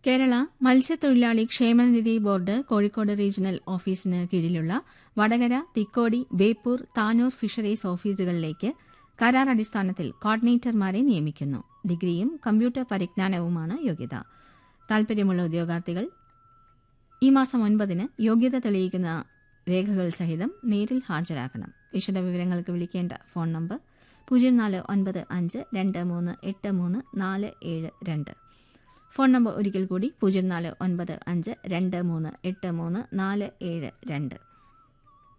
കേരള മത്സ്യത്തൊഴിലാളി ക്ഷേമനിധി board Kozhikode regional ഓഫീസിന് കീഴിലുള്ള വടകര തിക്കോടി ബേപ്പൂർ താനൂർ ഫിഷറീസ് ഓഫീസുകളിലേക്ക് കരാർ അടിസ്ഥാനത്തിൽ കോർഡിനേറ്റർമാരെ നിയമിക്കുന്നു ഡിഗ്രിയും കമ്പ്യൂട്ടർ പരിജ്ഞാനവുമാണ് യോഗ്യത താൽപര്യമുള്ള ഉദ്യോഗാർത്ഥികൾ ഈ മാസം ഒൻപതിന് യോഗ്യത തെളിയിക്കുന്ന രേഖകൾ സഹിതം നേരിൽ ഹാജരാക്കണം വിശദവിവരങ്ങൾക്ക് വിളിക്കേണ്ട ഫോൺ നമ്പർ പൂജ്യം നാല് ഒൻപത് അഞ്ച് രണ്ട് മൂന്ന് എട്ട് മൂന്ന് നാല് ഏഴ് രണ്ട് ഫോൺ നമ്പർ ഒരിക്കൽ കൂടി പൂജ്യം നാല് ഒൻപത് അഞ്ച് രണ്ട് മൂന്ന് എട്ട് മൂന്ന് നാല് ഏഴ് രണ്ട്